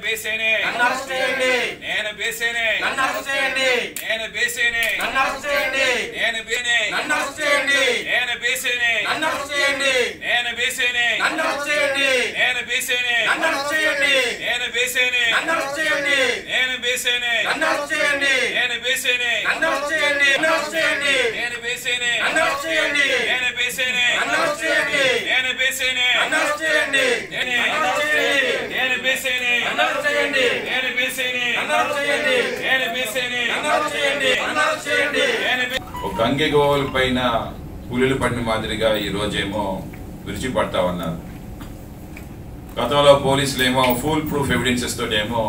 బేసేనే నన్ను అరెస్ట్ చేయండి నేను బేసేనే నన్ను అరెస్ట్ చేయండి నేను బేసేనే నన్ను అరెస్ట్ చేయండి నేను బేనే నన్ను అరెస్ట్ చేయండి నేను బేసేనే నన్ను అరెస్ట్ చేయండి నేను బేసేనే నన్ను అరెస్ట్ చేయండి నేను బేసేనే నన్ను అరెస్ట్ చేయండి నేను బేసేనే నన్ను అరెస్ట్ చేయండి నేను బేసేనే నన్ను అరెస్ట్ చేయండి నేను బేసేనే నన్ను అరెస్ట్ చేయండి నన్ను అరెస్ట్ చేయండి నేను బేసేనే నన్ను అరెస్ట్ చేయండి నేను బేసేనే నన్ను అరెస్ట్ చేయండి నేను బేసేనే నన్ను అరెస్ట్ చేయండి నేను నన్ను అరెస్ట్ చేయండి నేను బేసేనే నన్ను అరెస్ట్ చేయండి నేను బేసేనే నన్ను అరెస్ట్ చేయండి నేను బేసేనే నన్ను అరెస్ట్ చేయండి నన్ను అరెస్ట్ చేయండి నేను బే- ఒక గంగె గోవుల పైన పులులు పడిన మాదిరిగా ఈ రోజేమో విరిచిపడతా ఉన్నారు గతంలో పోలీసులు ఏమో ఫుల్ ప్రూఫ్ ఎవిడెన్సెస్ తోటేమో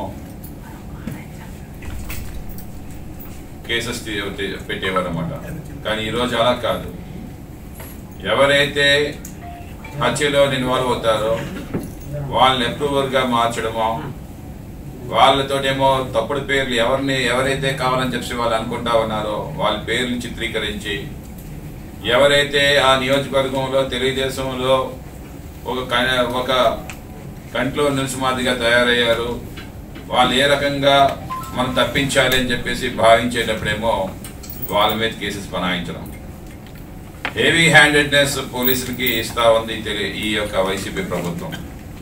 కేసెస్ పెట్టేవారు అనమాట కానీ ఈరోజు అలా కాదు ఎవరైతే హత్యలో ఇన్వాల్వ్ అవుతారో వాళ్ళని అప్రూవర్గా మార్చడమో వాళ్ళతోటేమో తప్పుడు పేర్లు ఎవరిని ఎవరైతే కావాలని చెప్పి వాళ్ళు అనుకుంటా ఉన్నారో వాళ్ళ పేర్లు చిత్రీకరించి ఎవరైతే ఆ నియోజకవర్గంలో తెలుగుదేశంలో ఒక క- ఒక కంట్లో నిలిచి మాదిరిగా తయారయ్యారు వాళ్ళు ఏ రకంగా మనం తప్పించాలి అని చెప్పేసి భావించేటప్పుడేమో వాళ్ళ మీద కేసెస్ బనాయించడం హెవీ హ్యాండెడ్నెస్ పోలీసులకి ఇస్తా ఉంది తెలి- ఈ యొక్క వైసీపీ ప్రభుత్వం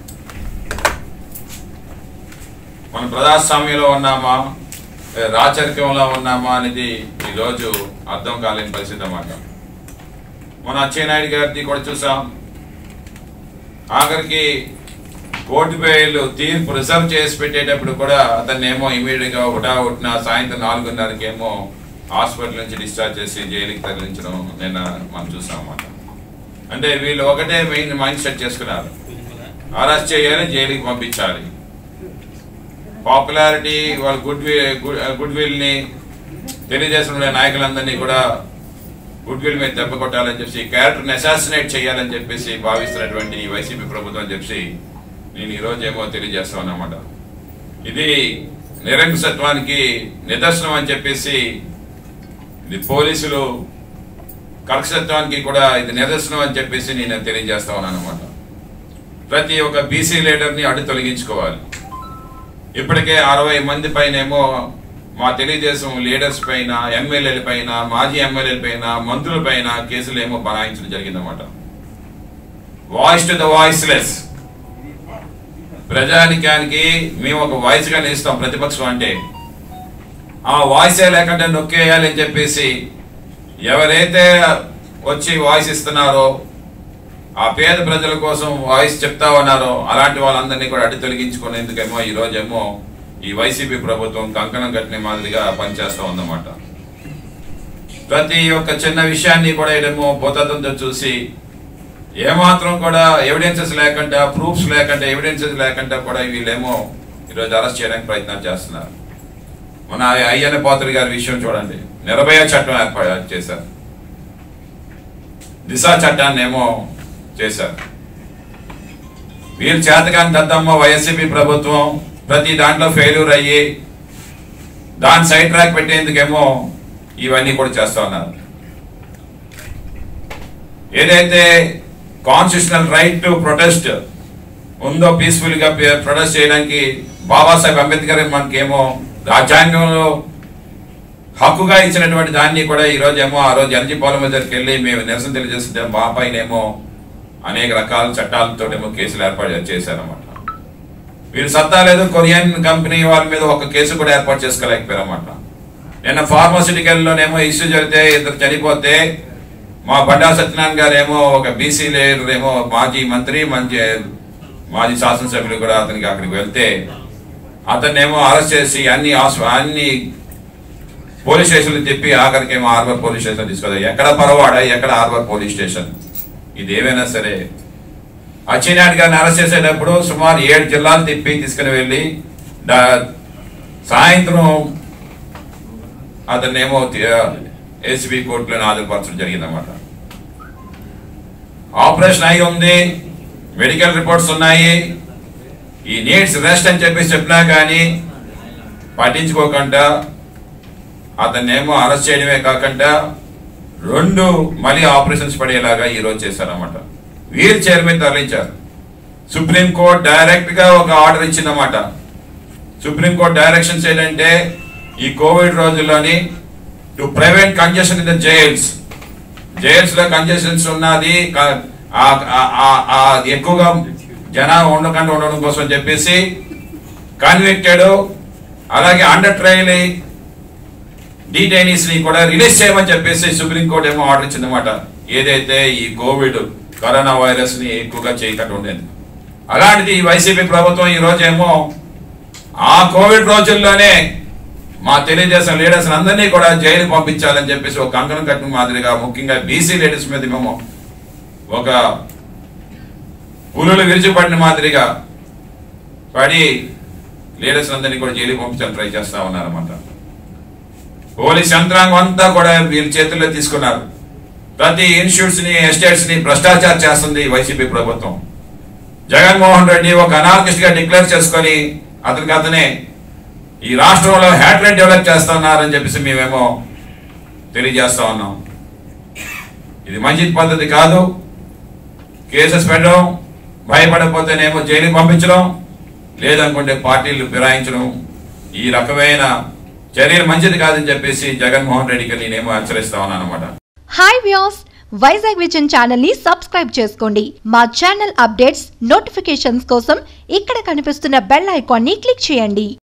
మన ప్రజాస్వామ్యంలో ఉన్నామా ఏ, రాచరికంలో ఉన్నామా అనేది ఈరోజు అర్థం కాలేని పరిస్థితి అన్నమాట మన అచ్చెన్నాయుడు గారిది కూడా చూసాం ఆఖరికి కోర్టు బెయిల్ తీర్పు రిజర్వ్ చేసి పెట్టేటప్పుడు కూడా అతన్ని ఏమో ఇమీడియట్ గా ఒకటా ఒకటిన సాయంత్రం నాలుగున్నరకి ఏమో హాస్పిటల్ నుంచి డిశ్చార్జ్ చేసి జైలుకి తరలించడం నిన్న మనం చూసాం అన్నమాట అంటే వీళ్ళు ఒకటే మెయిన్ మైండ్ సెట్ చేసుకున్నారు అరెస్ట్ చేయాలి జైలుకి పంపించాలి పాపులారిటీ వాళ్ళ గుడ్ గుడ్ విల్ ని తెలుగుదేశంలో నాయకులందరినీ కూడా గుడ్ విల్ మీద దెబ్బ కొట్టాలని చెప్పి క్యారెక్టర్ అసాసినేట్ చేయాలని చెప్పేసి భావిస్తున్నటువంటి ఈ వైసీపీ ప్రభుత్వం అని చెప్పి నేను ఈ రోజు ఏమో తెలియజేస్తా అన్నమాట ఇది నిరంకుశత్వానికి నిదర్శనం అని చెప్పేసి ఇది పోలీసులు కర్కశత్వానికి కూడా ఇది నిదర్శనం అని చెప్పేసి నేను తెలియజేస్తా ఉన్నాను అనమాట ప్రతి ఒక్క బీసీ లీడర్ని అడ్డు తొలగించుకోవాలి ఇప్పటికే అరవై మంది పైనేమో మా తెలుగుదేశం లీడర్స్ పైన ఎమ్మెల్యేల పైన మాజీ ఎమ్మెల్యేల పైన మంత్రుల పైన కేసులు ఏమో బనాయించడం జరిగిందన్నమాట వాయిస్ టు ద వాయిస్లెస్ ప్రజానికానికి మేము ఒక వాయిస్ గా నిలుస్తాం ప్రతిపక్షం అంటే ఆ వాయిసే లేకుండా నొక్కేయాలి అని చెప్పేసి ఎవరైతే వచ్చి వాయిస్ ఇస్తున్నారో ఆ పేద ప్రజల కోసం వాయిస్ చెప్తా ఉన్నారో అలాంటి వాళ్ళందరినీ కూడా అడ్డు తొలగించుకునేందుకేమో ఈ రోజేమో ఈ వైసీపీ ప్రభుత్వం కంకణం కట్టిన మాదిరిగా పనిచేస్తా ఉందన్నమాట ప్రతి ఒక్క చిన్న విషయాన్ని కూడా ఏమో భూతత్వంతో చూసి ఏమాత్రం కూడా ఎవిడెన్సెస్ లేకుండా ప్రూఫ్స్ లేకుండా ఎవిడెన్సెస్ లేకుండా కూడా వీళ్ళేమో ఈరోజు అరెస్ట్ చేయడానికి ప్రయత్నాలు చేస్తున్నారు మన అయ్యన్న పాత్ర గారి విషయం చూడండి నిర్భయ చట్టం ఏర్పాటు చేశారు దిశ చట్టాన్ని ఏమో చేశారు వీళ్ళు చేతకాని దద్దమ్మ వైఎస్సీపీ ప్రభుత్వం ప్రతి దాంట్లో ఫెయిల్యూర్ అయ్యి దాని సైడ్ ట్రాక్ పెట్టేందుకేమో ఇవన్నీ కూడా చేస్తా ఉన్నారు ఏదైతే కాన్స్టిట్యూషనల్ రైట్ టు ప్రొటెస్ట్ ఉందో పీస్ఫుల్ గా ప్రొటెస్ట్ చేయడానికి బాబాసాహెబ్ అంబేద్కర్ మనకేమో రాజ్యాంగంలో హక్కుగా ఇచ్చినటువంటి దాన్ని కూడా ఈ రోజు ఏమో ఆ రోజు ఎనర్జీ పాలన దగ్గరికి వెళ్ళి మేము నిరసన తెలియజేస్తుంటే మా పైన ఏమో అనేక రకాల చట్టాలతో ఏమో కేసులు ఏర్పాటు చేశారన్నమాట వీళ్ళు సత్తా లేదు కొరియన్ కంపెనీ వాళ్ళ మీద ఒక కేసు కూడా ఏర్పాటు చేసుకోలేకపోయారన్నమాట నిన్న ఫార్మాసిటికల్ లోనేమో ఇష్యూ జరిగితే ఇద్దరు చనిపోతే మా బండా సత్యనారాయణ గారు ఏమో ఒక బీసీ లీడర్ ఏమో మాజీ మంత్రి మంచి మాజీ శాసనసభ్యులు కూడా అతనికి అక్కడికి వెళ్తే అతన్ని ఏమో అరెస్ట్ చేసి అన్ని హాస్- అన్ని పోలీస్ స్టేషన్లు తిప్పి ఆఖరికి ఏమో హార్బర్ పోలీస్ స్టేషన్ తీసుకెళ్ళారు ఎక్కడ పరవాడ ఎక్కడ హార్బర్ పోలీస్ స్టేషన్ ఇది ఏమైనా సరే అచ్చినాయుడు గారిని అరెస్ట్ చేసేటప్పుడు సుమారు ఏడు జిల్లాలు తిప్పి తీసుకుని వెళ్ళి డా- సాయంత్రం అతన్నేమో ఏసీబీ కోర్టులో హాజరుపరచడం జరిగిందన్నమాట ఆపరేషన్ అయి ఉంది మెడికల్ రిపోర్ట్స్ ఉన్నాయి ఈ నీడ్స్ రెస్ట్ అని చెప్పేసి చెప్పినా కానీ పట్టించుకోకుండా అతన్నేమో అరెస్ట్ చేయడమే కాకుండా రెండు మళ్ళీ ఆపరేషన్స్ పడేలాగా ఈ రోజు చేశారన్నమాట వీల్ చైర్ మీద తరలించారు సుప్రీం కోర్ట్ డైరెక్ట్ గా ఒక ఆర్డర్ ఇచ్చిందన్నమాట సుప్రీంకోర్టు డైరెక్షన్స్ ఏంటంటే ఈ కోవిడ్ రోజుల్లోని to prevent congestion in the jails jails లో కంజెషన్స్ ఉన్నది క- ఆ- ఆ- ఆ- ఆ ఎక్కువగా జనాలు ఉండకుండా ఉండడం కోసం చెప్పేసి కన్విక్టెడ్ అలాగే అండర్ ట్రయల్ డీటైనీస్ ని కూడా రిలీజ్ చేయమని చెప్పేసి సుప్రీంకోర్టు ఏమో ఆర్డర్ ఇచ్చిందన్నమాట ఏదైతే ఈ కోవిడ్ కరోనా వైరస్ ని ఎక్కువగా చేయకుండా ఉండేది అలాంటిది ఈ వైసీపీ ప్రభుత్వం ఈ రోజు ఏమో ఆ కోవిడ్ రోజుల్లోనే మా తెలుగుదేశం లీడర్స్ అందరినీ కూడా జైలు పంపించాలని చెప్పేసి ఒక కంకణం కట్టిన మాదిరిగా ముఖ్యంగా బీసీ లీడర్స్ మీద మేము ఒక పులులు విరిచిపడిన మాదిరిగా పడి లీడర్స్ అందరినీ కూడా జైలు పంపించాలని ట్రై చేస్తా ఉన్నారన్నమాట పోలీస్ యంత్రాంగం అంతా కూడా వీళ్ళ చేతుల్లో తీసుకున్నారు ప్రతి ఇన్స్టిట్యూట్స్ ని ఎస్టేట్స్ ని భ్రష్టాచారం చేస్తుంది ఈ వైసీపీ ప్రభుత్వం జగన్మోహన్ రెడ్డి ఒక అనార్కిస్ట్ గా డిక్లేర్ చేసుకొని అతనికి అతనే ఈ రాష్ట్రంలో హ్యాట్లెట్ డెవలప్ చేస్తున్నారని చెప్పేసి మేమేమో తెలియజేస్తా ఉన్నాం ఇది మంచి పద్ధతి కాదు కేసెస్ పెట్టడం భయపడకపోతేనేమో జైలుకి పంపించడం లేదనుకుంటే పార్టీలు ఫిరాయించడం ఈ రకమైన చర్యలు మంచిది కాదని చెప్పేసి జగన్మోహన్ రెడ్డికి నేనేమో హెచ్చరిస్తా ఉన్నాను అనమాట hi views Vizag vision channel ని సబ్స్క్రైబ్ చేసుకోండి మా ఛానల్ అప్డేట్స్ నోటిఫికేషన్స్ కోసం ఇక్కడ కనిపిస్తున్న బెల్ ఐకాన్ ని క్లిక్ చేయండి